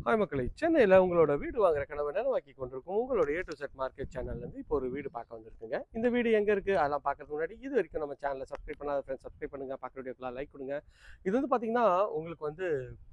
hi மக்களை சென்னையில் உங்களோட வீடு வாங்குற கனவை நினைவாக்கி கொண்டிருக்கும் உங்களோட ஏ டு செட் மார்க்கெட் சேனல்லேருந்து இப்போ ஒரு வீடு பார்க்க வந்திருக்குங்க இந்த வீடு எங்கே இருக்குது அதெல்லாம் பார்க்கறதுக்கு முன்னாடி இது வரைக்கும் நம்ம சேனலை சப்ஸ்கிரைப் பண்ணாத ஃப்ரெண்ட்ஸ் சப்ஸ்கிரைப் பண்ணுங்கள் பார்க்குற வீடியோக்கெல்லாம் லைக் கொடுங்க இது வந்து பார்த்தீங்கன்னா உங்களுக்கு வந்து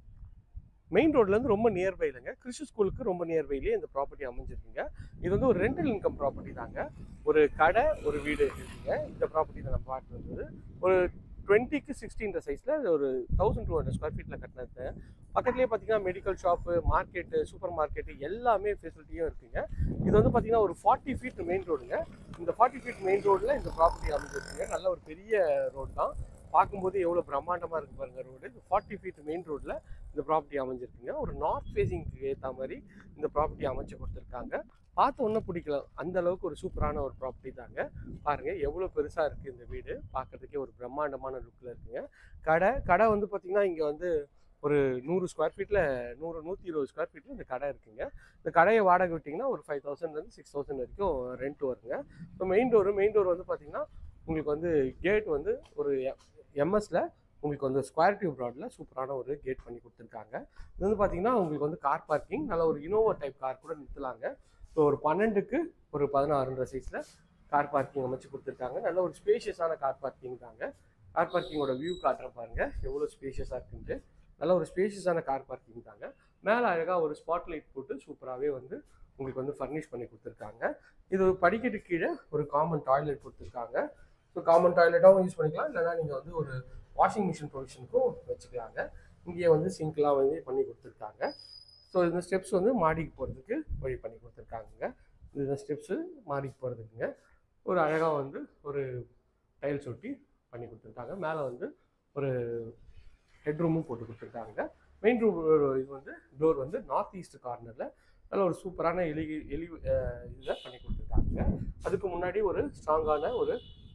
மெயின் ரோட்லேருந்து ரொம்ப நியர்பை இல்லைங்க கிறிஸ்து ஸ்கூலுக்கு ரொம்ப நியர்பைலேயே இந்த ப்ராப்பர்ட்டி அமைஞ்சிருக்குங்க இது வந்து ஒரு ரெண்டல் இன்கம் ப்ராப்பர்ட்டி தாங்க ஒரு கடை ஒரு வீடு இருக்குங்க இந்த ப்ராப்பர்ட்டி தான் நம்ம பார்த்து வந்தது ஒரு டுவெண்ட்டிக்கு சிக்ஸ்டீன்ற சைஸில் ஒரு தௌசண்ட் டூ ஹண்ட்ரட் ஸ்கொயர் ஃபீட்டில் கட்டினது பக்கத்துலேயே பார்த்தீங்கன்னா medical shop market super market எல்லாமே ஃபெசிலிட்டியும் இருக்குங்க இது வந்து பார்த்தீங்கன்னா ஒரு ஃபார்ட்டி ஃபீட் மெயின் ரோடுங்க இந்த ஃபார்ட்டி ஃபீட் மெயின் ரோடில் இந்த ப்ராப்பர்ட்டி அமைஞ்சிருக்குங்க நல்ல ஒரு பெரிய ரோடு தான் பார்க்கும்போது எவ்வளோ பிரம்மாண்டமாக இருக்கு பாருங்க ரோடு ஃபார்ட்டி ஃபீட் மெயின் ரோட்டில் இந்த ப்ராப்பர்ட்டி அமைஞ்சிருக்குங்க ஒரு நார்த் ஃபேஸிங்க்கு ஏற்ற மாதிரி இந்த ப்ராப்பர்ட்டி அமைச்சு கொடுத்துருக்காங்க பார்த்து ஒன்றும் பிடிக்கலாம் அந்த அளவுக்கு ஒரு சூப்பரான ஒரு ப்ராப்பர்ட்டி தாங்க பாருங்க எவ்வளோ பெருசாக இருக்குது இந்த வீடு பார்க்கறதுக்கே ஒரு பிரம்மாண்டமான லுக்கில் இருக்குங்க கடை கடை வந்து பார்த்தீங்கன்னா இங்கே வந்து ஒரு நூறு ஸ்கொயர் ஃபீட்டில் நூறு நூற்றி இருபது ஸ்கொயர் ஃபீட்டில் இந்த கடை இருக்குங்க இந்த கடையை வாடகை விட்டிங்கன்னா ஒரு ஃபைவ் தௌசண்ட்லேருந்து சிக்ஸ் தௌசண்ட் வரைக்கும் ரெண்ட் வருங்க இப்போ மெயின் டோர் மெயின் டோர் வந்து பார்த்தீங்கன்னா உங்களுக்கு வந்து கேட் வந்து ஒரு எம்எஸ்ல உங்களுக்கு வந்து ஸ்கொயர் டியூப் ராடில் சூப்பரான ஒரு கேட் பண்ணி கொடுத்துருக்காங்க இது வந்து பார்த்தீங்கன்னா உங்களுக்கு வந்து கார் பார்க்கிங் நல்ல ஒரு இனோவா டைப் கார் கூட நிறுத்தலாங்க ஸோ ஒரு பன்னெண்டுக்கு ஒரு பதினாறுன்ற சைஸில் கார் பார்க்கிங் அமைச்சு கொடுத்துருக்காங்க நல்ல ஒரு ஸ்பேஷியஸான கார் பார்க்கிங் தாங்க கார் பார்க்கிங்கோட வியூ காட்டுறேன் பாருங்க எவ்வளோ ஸ்பேஷியஸாக இருக்குன்ட்டு நல்ல ஒரு ஸ்பேஷியஸான கார் பார்க்கிங் தாங்க மேலே அழகாக ஒரு ஸ்பாட் லைட் போட்டு சூப்பராகவே வந்து உங்களுக்கு வந்து ஃபர்னிஷ் பண்ணி கொடுத்துருக்காங்க இது படிக்கட்டு கீழே ஒரு காமன் டாய்லெட் கொடுத்துருக்காங்க ஸோ காமன் டாய்லெட்டாகவும் யூஸ் பண்ணிக்கலாம் இல்லைனா நீங்கள் வந்து ஒரு வாஷிங் மிஷின் ப்ரொவிஷனுக்கும் வச்சுக்கலாங்க இங்கேயே வந்து சிங்க்லாம் வந்து பண்ணி கொடுத்துருக்காங்க ஸோ இந்த ஸ்டெப்ஸ் வந்து மாடிக்கு போகிறதுக்கு வழி பண்ணி கொடுத்துருக்காங்க இந்த ஸ்டெப்ஸு மாடிக்கு போகிறதுக்குங்க ஒரு அழகாக வந்து ஒரு டைல்ஸ் ஒட்டி பண்ணி கொடுத்துருக்காங்க மேலே வந்து ஒரு ஹெட்ரூமும் போட்டு கொடுத்துருக்காங்க மெயின் ரூம் இது வந்து டோர் வந்து நார்த் ஈஸ்ட் கார்னரில் நல்ல ஒரு சூப்பரான எலி எலி இதில் பண்ணி கொடுத்துருக்காங்க அதுக்கு முன்னாடி ஒரு ஸ்ட்ராங்கான ஒரு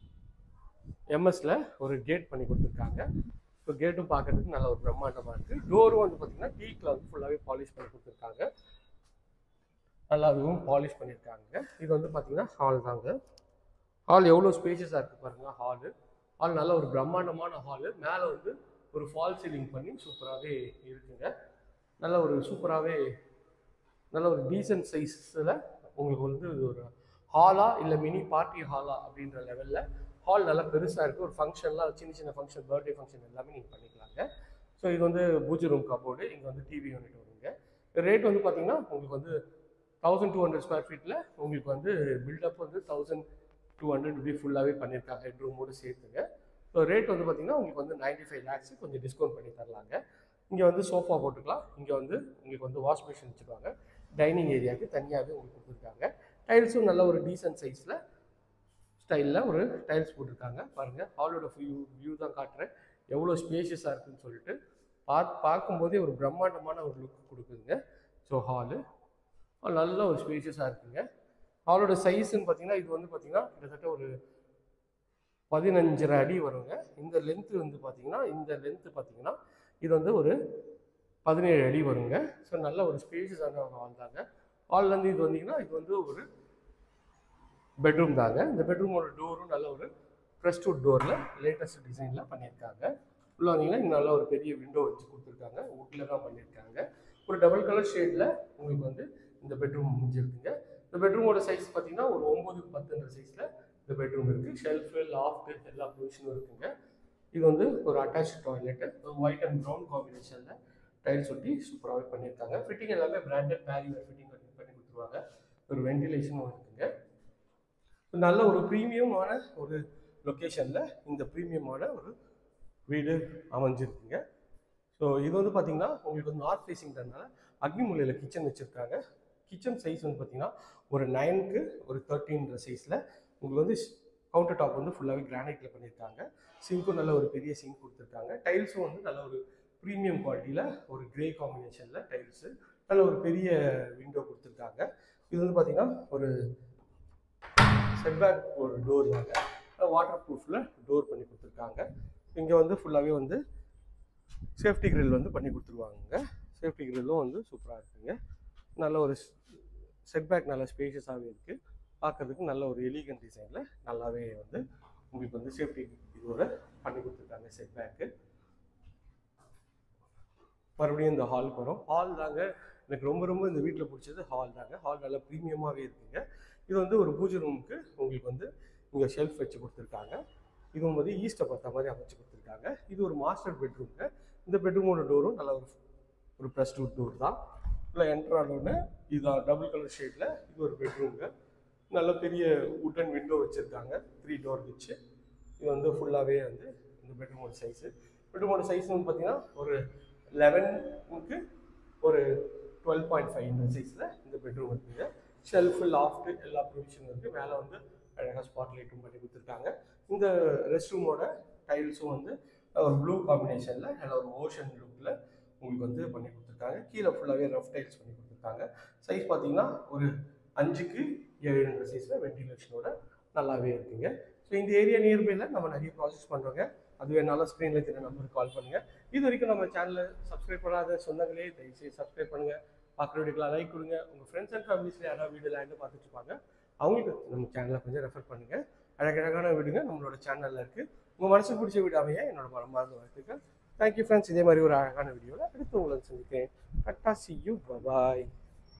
எம்எஸ்ல ஒரு கேட் பண்ணி கொடுத்துருக்காங்க ஸோ கேட்டும் பார்க்கறதுக்கு நல்ல ஒரு பிரம்மாண்டமாக இருக்குது டோரும் வந்து பார்த்தீங்கன்னா டீக்கில் வந்து ஃபுல்லாகவே பாலிஷ் பண்ணி கொடுத்துருக்காங்க நல்லா அதுவும் பாலிஷ் பண்ணியிருக்காங்க இது வந்து பார்த்தீங்கன்னா ஹால் தாங்க ஹால் எவ்வளோ ஸ்பேஷியஸாக இருக்குது பாருங்கள் ஹாலு ஹால் நல்ல ஒரு பிரம்மாண்டமான ஹாலு மேலே வந்து ஒரு ஃபால் சீலிங் பண்ணி சூப்பராகவே இருக்குங்க நல்ல ஒரு சூப்பராகவே நல்ல ஒரு டீசன்ட் சைஸில் உங்களுக்கு வந்து ஒரு ஹாலா இல்லை மினி பார்ட்டி ஹாலா அப்படின்ற லெவலில் ஹால் நல்லா பெருசாக இருக்குது ஒரு ஃபங்க்ஷன்லாம் சின்ன சின்ன ஃபங்க்ஷன் பர்த்டே ஃபங்க்ஷன் எல்லாமே நீங்கள் பண்ணிக்கலாங்க ஸோ இது வந்து பூஜை ரூம் கபோர்டு இங்கே வந்து டிவி யூனிட் வருங்க ரேட் வந்து பார்த்தீங்கன்னா உங்களுக்கு வந்து தௌசண்ட் டூ ஹண்ட்ரட் ஸ்கொயர் ஃபீட்டில் உங்களுக்கு வந்து பில்டப் வந்து தௌசண்ட் டூ ஹண்ட்ரட் இப்படி ஃபுல்லாகவே பண்ணியிருக்காங்க ஹெட் ரூமோடு சேர்த்துங்க ஸோ ரேட் வந்து பார்த்தீங்கன்னா உங்களுக்கு வந்து நைன்டி ஃபைவ் லேக்ஸ் கொஞ்சம் டிஸ்கவுண்ட் பண்ணி தரலாங்க இங்கே வந்து சோஃபா போட்டுக்கலாம் இங்கே வந்து உங்களுக்கு வந்து வாஷ் மிஷின் வச்சுருவாங்க டைனிங் ஏரியாவுக்கு தனியாகவே உங்களுக்கு கொடுத்துருக்காங்க டைல்ஸும் நல்ல ஒரு டீசன்ட் சைஸில் ஸ்டைலில் ஒரு டைல்ஸ் போட்டிருக்காங்க பாருங்கள் ஹாலோட வியூ வியூ தான் காட்டுறேன் எவ்வளோ ஸ்பேஷியஸாக இருக்குன்னு சொல்லிட்டு பார்த்து பார்க்கும்போதே ஒரு பிரம்மாண்டமான ஒரு லுக் கொடுக்குதுங்க ஸோ ஹாலு நல்ல ஒரு ஸ்பேஷியஸாக இருக்குங்க ஹாலோட சைஸ்ன்னு பார்த்தீங்கன்னா இது வந்து பார்த்தீங்கன்னா கிட்டத்தட்ட ஒரு பதினஞ்சரை அடி வருங்க இந்த லென்த்து வந்து பார்த்தீங்கன்னா இந்த லென்த்து பார்த்தீங்கன்னா இது வந்து ஒரு பதினேழு அடி வருங்க ஸோ நல்ல ஒரு ஸ்பேஷியஸான ஹால் தாங்க ஹால்லேருந்து இது வந்தீங்கன்னா இது வந்து ஒரு பெட்ரூம் தாங்க இந்த பெட்ரூமோட டோரும் நல்ல ஒரு ப்ரெஸ்டூட் டோரில் லேட்டஸ்ட் டிசைனில் பண்ணியிருக்காங்க உள்ள வந்தீங்கன்னா இங்கே நல்ல ஒரு பெரிய விண்டோ வச்சு கொடுத்துருக்காங்க வுட்டில் தான் பண்ணியிருக்காங்க ஒரு டபுள் கலர் ஷேடில் உங்களுக்கு வந்து இந்த பெட்ரூம் முடிஞ்சிருக்குங்க இந்த பெட்ரூமோட சைஸ் பார்த்தீங்கன்னா ஒரு ஒம்பது பத்துன்ற சைஸில் இந்த பெட்ரூம் இருக்குது ஷெல்ஃபு லாஃப்ட்டு எல்லா ப்ரொவிஷனும் இருக்குங்க இது வந்து ஒரு அட்டாச் டாய்லெட்டு ஒரு ஒயிட் அண்ட் ப்ரௌன் காம்பினேஷனில் டைல்ஸ் ஒட்டி சூப்பராகவே பண்ணியிருக்காங்க ஃபிட்டிங் எல்லாமே பிராண்டட் பேரிவர் ஃபிட்டிங் பண்ணி பண்ணி கொடுத்துருவாங்க ஒரு வென்டிலேஷனும் இருக்குங்க நல்ல ஒரு ப்ரீமியமான ஒரு லொக்கேஷனில் இந்த ப்ரீமியமான ஒரு வீடு அமைஞ்சிருக்குங்க ஸோ இது வந்து பார்த்தீங்கன்னா உங்களுக்கு வந்து நார்த் ஃபேஸிங்கிறதுனால அக்னிமூலையில் கிச்சன் வச்சுருக்காங்க கிச்சன் சைஸ் வந்து பார்த்தீங்கன்னா ஒரு நைனுக்கு ஒரு தேர்ட்டின்ற சைஸில் உங்களுக்கு வந்து கவுண்டர் டாப் வந்து ஃபுல்லாகவே கிரானைட்டில் பண்ணியிருக்காங்க சிங்க்கும் நல்ல ஒரு பெரிய சிங்க் கொடுத்துருக்காங்க டைல்ஸும் வந்து நல்ல ஒரு ப்ரீமியம் குவாலிட்டியில் ஒரு கிரே காம்பினேஷனில் டைல்ஸு நல்ல ஒரு பெரிய விண்டோ கொடுத்துருக்காங்க இது வந்து பார்த்தீங்கன்னா ஒரு செட்பேக் ஒரு டோர் தாங்க வாட்டர் ப்ரூஃபில் டோர் பண்ணி கொடுத்துருக்காங்க இங்கே வந்து ஃபுல்லாகவே வந்து சேஃப்டி கிரில் வந்து பண்ணி கொடுத்துருவாங்க சேஃப்டி கிரில்லும் வந்து சூப்பராக இருக்குங்க நல்ல ஒரு செட்பேக் நல்ல ஸ்பேஷியஸாகவே இருக்குது பார்க்கறதுக்கு நல்ல ஒரு எலிகன் டிசைனில் நல்லாவே வந்து உங்களுக்கு வந்து சேஃப்டி இதோட பண்ணி கொடுத்துருக்காங்க செட்பேக்கு மறுபடியும் இந்த ஹாலுக்கு வரும் ஹால் தாங்க எனக்கு ரொம்ப ரொம்ப இந்த வீட்டில் பிடிச்சது ஹால் தாங்க ஹால் நல்லா ப்ரீமியமாகவே இருக்குங்க இது வந்து ஒரு பூஜை ரூமுக்கு உங்களுக்கு வந்து இங்கே ஷெல்ஃப் வச்சு கொடுத்துருக்காங்க இதுவும் வந்து ஈஸ்ட்டை பார்த்த மாதிரி அமைச்சு கொடுத்துருக்காங்க இது ஒரு மாஸ்டர் பெட்ரூம்ங்க இந்த பெட்ரூமோட டோரும் நல்ல ஒரு ஒரு ப்ளஸ் டூ டோர் தான் இல்லை என்ட்ரு ஆனோடனே இதுதான் டபுள் கலர் ஷேடில் இது ஒரு பெட்ரூம்ங்க நல்ல பெரிய உட்டன் விண்டோ வச்சுருக்காங்க த்ரீ டோர் வச்சு இது வந்து ஃபுல்லாகவே வந்து இந்த பெட்ரூமோட சைஸு பெட்ரூமோட சைஸ் வந்து பார்த்தீங்கன்னா ஒரு லெவனுக்கு ஒரு டுவெல் பாயிண்ட் ஃபைவ் இந்த சைஸில் இந்த பெட்ரூம் இருக்குங்க ஷெல்ஃபு லாஃப்ட்டு எல்லா ப்ரொவிஷனும் இருக்குது மேலே வந்து அழகாக ஸ்பாட் லைட்டும் பண்ணி கொடுத்துருக்காங்க இந்த ரெஸ்ட் ரூமோட டைல்ஸும் வந்து ஒரு ப்ளூ காம்பினேஷனில் நல்ல ஒரு ஓஷன் லுக்கில் உங்களுக்கு வந்து பண்ணி கொடுத்துருக்காங்க கீழே ஃபுல்லாகவே ரஃப் டைல்ஸ் பண்ணி கொடுத்துருக்காங்க சைஸ் பார்த்தீங்கன்னா ஒரு அஞ்சுக்கு ஏழுன்ற சைஸில் வெண்டிலேஷனோட நல்லாவே இருக்குங்க ஸோ இந்த ஏரியா நியர்பையில் நம்ம நிறைய ப்ராசஸ் பண்ணுறோங்க அது வேணாலும் ஸ்க்ரீனில் தெரிய நம்பருக்கு கால் பண்ணுங்கள் இது வரைக்கும் நம்ம சேனலை சப்ஸ்கிரைப் பண்ணாத சொந்தங்களே தயவுசெய்து சப்ஸ்கிரைப் பண்ணுங்கள் பார்க்குற வீடியோக்கெலாம் லைக் கொடுங்க உங்கள் ஃப்ரெண்ட்ஸ் அண்ட் ஃபேமிலிஸில் யாராவது வீடு லேண்டு பார்த்துட்டு இருப்பாங்க அவங்களுக்கு நம்ம சேனலை கொஞ்சம் ரெஃபர் பண்ணுங்கள் அழகழகான வீடுங்க நம்மளோட சேனலில் இருக்குது உங்கள் மனசு பிடிச்ச வீடு அமைய என்னோட மனமார்ந்த வாழ்த்துக்கள் தேங்க்யூ ஃப்ரெண்ட்ஸ் இதே மாதிரி ஒரு அழகான வீடியோவில் அடுத்து உங்களை சந்திக்கிறேன் கட்டா சி யூ பாய்